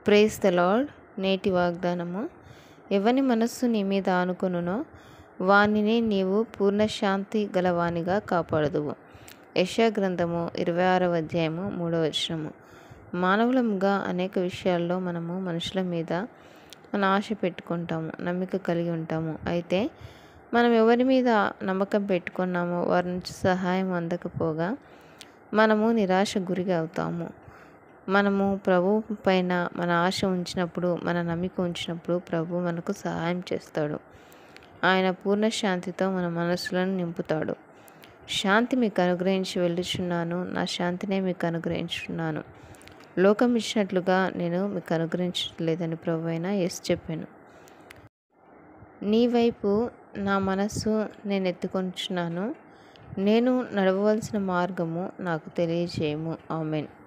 praise the lord నేటి వాగ్దానము ఎవని మనస్సు నీ మీద ఆనుకొనునో వానిని నీవు పూర్ణశాంతి గలవానిగా కాపాడదువు యెషయా గ్రంథము ఇరవై ఆరవ అధ్యాయము మూడవ వచనము మానవులముగా అనేక విషయాల్లో మనము మనుషుల మీద మన ఆశ పెట్టుకుంటాము నమ్మిక కలిగి ఉంటాము అయితే మనం ఎవరి మీద నమ్మకం పెట్టుకున్నామో వారి నుంచి సహాయం అందకపోగా మనము నిరాశ గురిగా అవుతాము మనము ప్రభు పైన మన ఆశ ఉంచినప్పుడు మన నమ్మిక ఉంచినప్పుడు ప్రభు మనకు సహాయం చేస్తాడు ఆయన పూర్ణ శాంతితో మన మనసులను నింపుతాడు శాంతి మీకు అనుగ్రహించి వెళ్ళుచున్నాను నా శాంతినే మీకు అనుగ్రహించున్నాను లోకం ఇచ్చినట్లుగా నేను మీకు అనుగ్రహించట్లేదని ప్రభు అయినా ఎస్ చెప్పాను నీ వైపు నా మనస్సు నేను ఎత్తుకొంచున్నాను నేను నడవవలసిన మార్గము నాకు తెలియజేయము ఆమెన్